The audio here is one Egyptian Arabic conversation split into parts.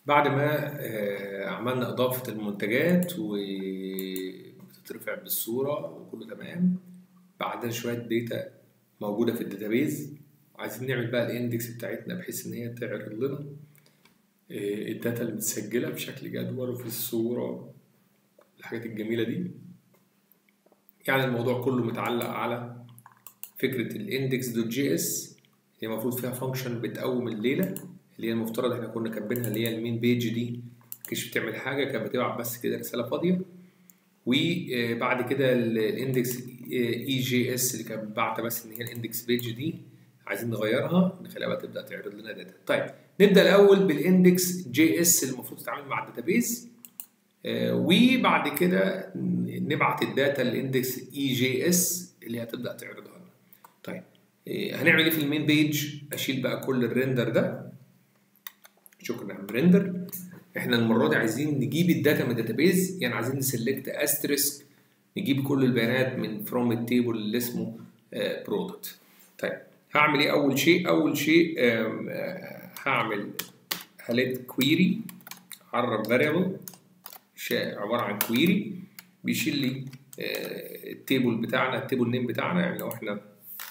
بعد ما آه، عملنا إضافة المنتجات وبتترفع بالصورة وكله تمام بعدها شوية داتا موجودة في الداتابيز عايزين نعمل بقى الاندكس بتاعتنا بحيث إن هي تعرض لنا آه، الداتا المتسجلة بشكل جدول وفي الصورة الحاجات الجميلة دي يعني الموضوع كله متعلق على فكرة الاندكس دوت جي اس هي المفروض فيها فانكشن بتقوم الليلة اللي هي المفترض احنا كنا كاتبينها اللي هي المين بيج دي مكانتش بتعمل حاجة كانت بتبعت بس كده رسالة فاضية وبعد كده الاندكس اي جي اس اللي كانت باعتة بس ان هي الاندكس بيج دي عايزين نغيرها نخليها بقى تبدا تعرض لنا داتا طيب نبدا الاول بالاندكس جي اس اللي المفروض تتعامل مع الداتابيز آه، وبعد كده نبعت الداتا للاندكس اي جي اس اللي هتبدا تعرضها لنا طيب آه، هنعمل ايه في المين بيج اشيل بقى كل الريندر ده شكرا يا عم ريندر احنا المره دي عايزين نجيب الداتا من الداتابيز يعني عايزين نسلكت استريسك نجيب كل البيانات من فروم التيبل اللي اسمه برودكت طيب هعمل ايه اول شيء اول شيء آم، آه، هعمل هلت كويري عرف فاريبل عباره عن كويري بيشيل لي آه، التيبل بتاعنا التيبل نيم بتاعنا يعني لو احنا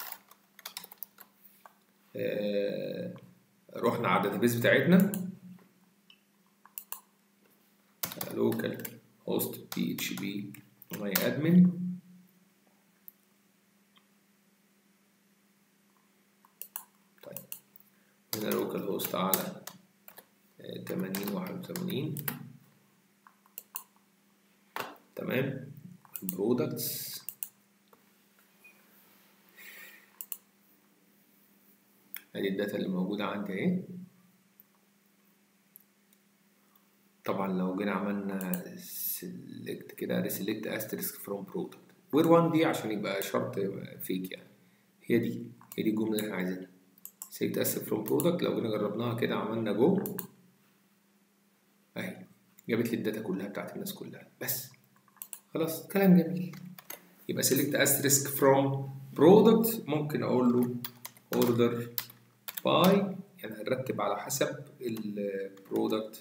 آه، رحنا على الداتابيز بتاعتنا لوكال هوست بي اتش بي ماي ادمن طيب هنا لوكال هوست على آه، 80 81 تمام برودكتس ادي الداتا اللي موجودة عندي اهي طبعا لو جينا عملنا سيلكت كده ريسيلكت استريسك فروم برودكت وير 1 دي عشان يبقى شرط فيك يعني هي دي هي دي الجملة اللي احنا عايزينها سيلكت استريسك فروم برودكت لو جينا جربناها كده عملنا جو اهي جابت لي الداتا كلها بتاعت الناس كلها بس خلاص كلام جميل يبقى سيلكت استريسك فروم برودكت ممكن اقول له اوردر باي يعني هنرتب على حسب البرودكت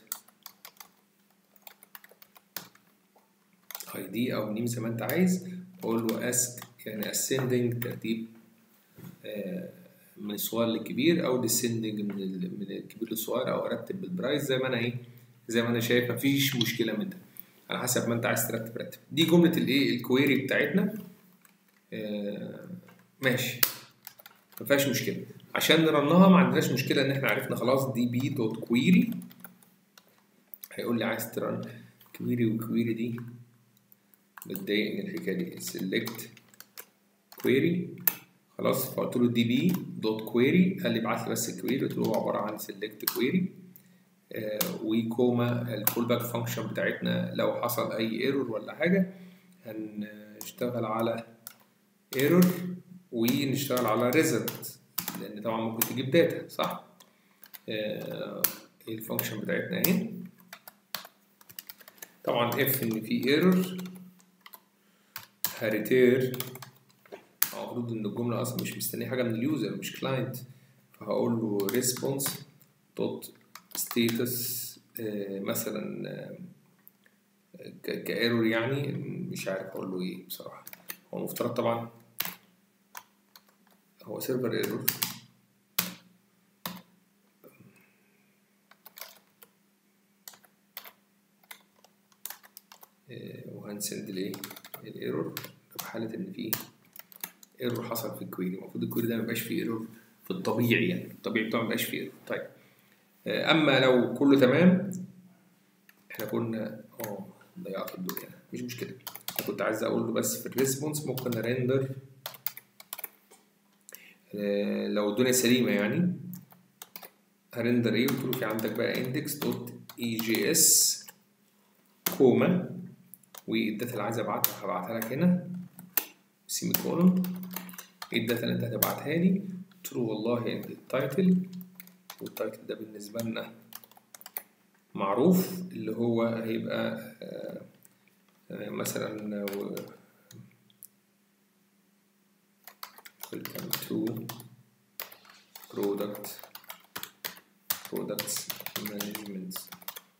اي دي او نيم زي ما انت عايز اقول له اسك يعني ascending ترتيب آه، من الصغير للكبير او descending من ال- من الكبير للصغير او ارتب بالبرايس زي ما انا ايه زي ما انا شايف مفيش مشكله من ده على حسب ما انت عايز ترتب رتب دي جمله الايه الكويري بتاعتنا آه، ماشي ما فيهاش مشكله عشان نرنها ما عندناش مشكله ان احنا عرفنا خلاص دي بي دوت كويري هيقول لي عايز ترن كويري وكويري دي بتضايقني الحكايه دي سيلكت كويري خلاص فقلت له دي بي دوت كويري قال لي ابعت لي بس الكويري قلت له هو عباره عن سيلكت كويري وكوما الكول باك فانكشن بتاعتنا لو حصل اي ايرور ولا حاجه هنشتغل على ايرور ونشتغل على ريزلت لان طبعا ممكن تجيب داتا صح آه، الفانكشن بتاعتنا اهي طبعا اف ان في ايرور هريتير المفروض ان الجمله اصلا مش مستنيه حاجه من اليوزر مش كلاينت فهقول له ريسبونس دوت ستيتس مثلا آه، ك- كايرور يعني مش عارف اقول له ايه بصراحه هو المفترض طبعا هو سيرفر ايرور وهنسند الايه الايرور في حاله ان في ايرور حصل في الكويري المفروض الكويري ده ما يبقاش فيه ايرور في الطبيعي يعني الطبيعي بتاعه ما يبقاش فيه ايرور طيب آه، اما لو كله تمام احنا كنا اه ضيعت الدور يعني مش مشكله أنا كنت عايز اقول له بس في الريسبونس ممكن ارندر آه، لو الدنيا سليمه يعني هرندر ايه قلت له في عندك بقى اندكس دوت اي جي اس كوما والداتا اللي عايز ابعتها هبعتها لك هنا سيمي كولون ايه الداتا اللي انت هتبعتها لي قلت له والله التايتل والتايتل ده بالنسبه لنا معروف اللي هو هيبقى آه، آه، مثلا و- welcome to product products management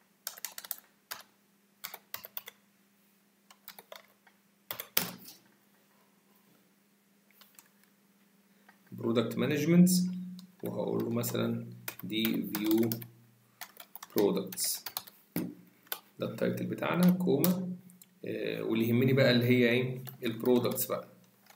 برودكت مانجمنت وهقول له مثلا دي فيو برودكتس ده التايتل بتاعنا كوما آه واللي يهمني بقى اللي هي ايه البرودكتس بقى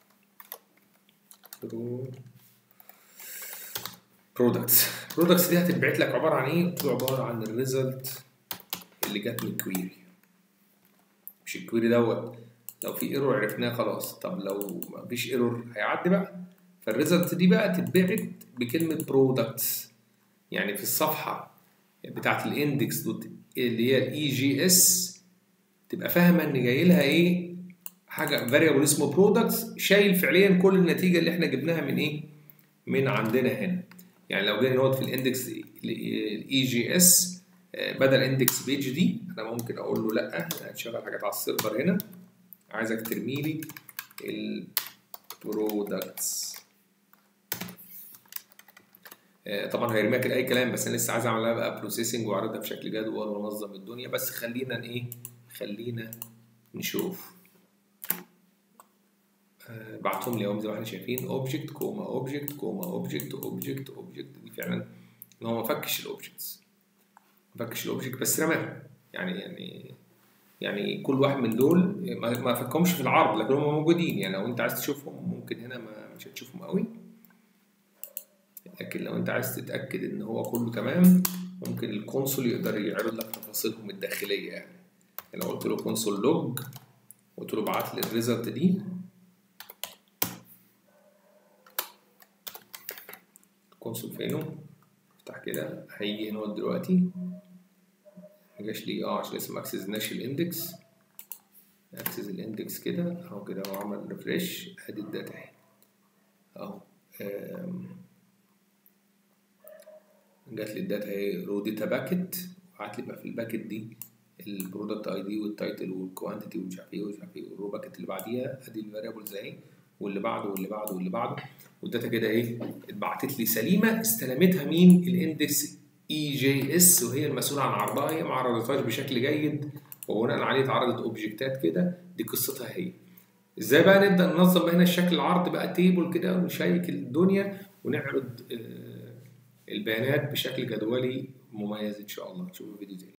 برودكتس برودكتس دي هتتبعت لك عباره عن ايه؟ بتبقى عباره عن الريزلت اللي جت من الكويري مش الكويري دوت لو في ايرور عرفناه خلاص طب لو مفيش ايرور هيعدي بقى فالريزلت دي بقى تتبعت بكلمه برودكتس يعني في الصفحه بتاعت الاندكس دوت اللي هي الاي جي اس تبقى فاهمه ان جاي لها ايه حاجه فاريبل اسمه برودكتس شايل فعليا كل النتيجه اللي احنا جبناها من ايه من عندنا هنا يعني لو جينا نقعد في الاندكس الاي جي اس بدل اندكس بيج دي انا ممكن اقول له لا انا هتشغل حاجات على السيرفر هنا عايزك ترمي لي البرودكتس طبعا هيرميها كده اي كلام بس انا لسه عايز اعملها بقى بروسيسنج واعرضها بشكل جدول وانظم الدنيا بس خلينا ايه خلينا نشوف بعتهم لي اهم زي ما احنا شايفين اوبجكت كوما اوبجكت كوما اوبجكت اوبجكت اوبجكت دي فعلا ان هو ما فكش الاوبجكتس ما فكش الاوبجكت بس رماهم يعني يعني يعني كل واحد من دول ما فكهمش في العرض لكن هم موجودين يعني لو انت عايز تشوفهم ممكن هنا ما مش هتشوفهم قوي لكن لو انت عايز تتاكد ان هو كله تمام ممكن الكونسول يقدر يعرض لك تفاصيلهم الداخليه يعني لو قلت له كونسول لوج قلت له ابعت لي الريزلت دي الكونسول فينه افتح كده هيجي هنا دلوقتي مجاش ليه اه عشان لسه ما اكسسناش الاندكس اكسس الاندكس كده اهو كده هو عمل ريفريش ادي الداتا اهي اهو جات لي الداتا اهي رو داتا باكت وبعت لي بقى في الباكت دي البرودكت اي دي والتايتل والكوانتيتي ومش عارف ايه ومش عارف ايه والرو باكت اللي بعديها ادي الفاريبلز اهي واللي بعده واللي بعده واللي بعده والداتا كده ايه اتبعتت لي سليمه استلمتها مين الاندكس اي جي اس وهي المسؤوله عن عرضها هي ما عرضتهاش بشكل جيد وبناء عليه اتعرضت اوبجكتات كده دي قصتها هي ازاي بقى نبدا ننظم هنا الشكل العرض بقى تيبل كده ونشيك الدنيا ونعرض البيانات بشكل جدولي مميز ان شاء الله نشوف الفيديو تاني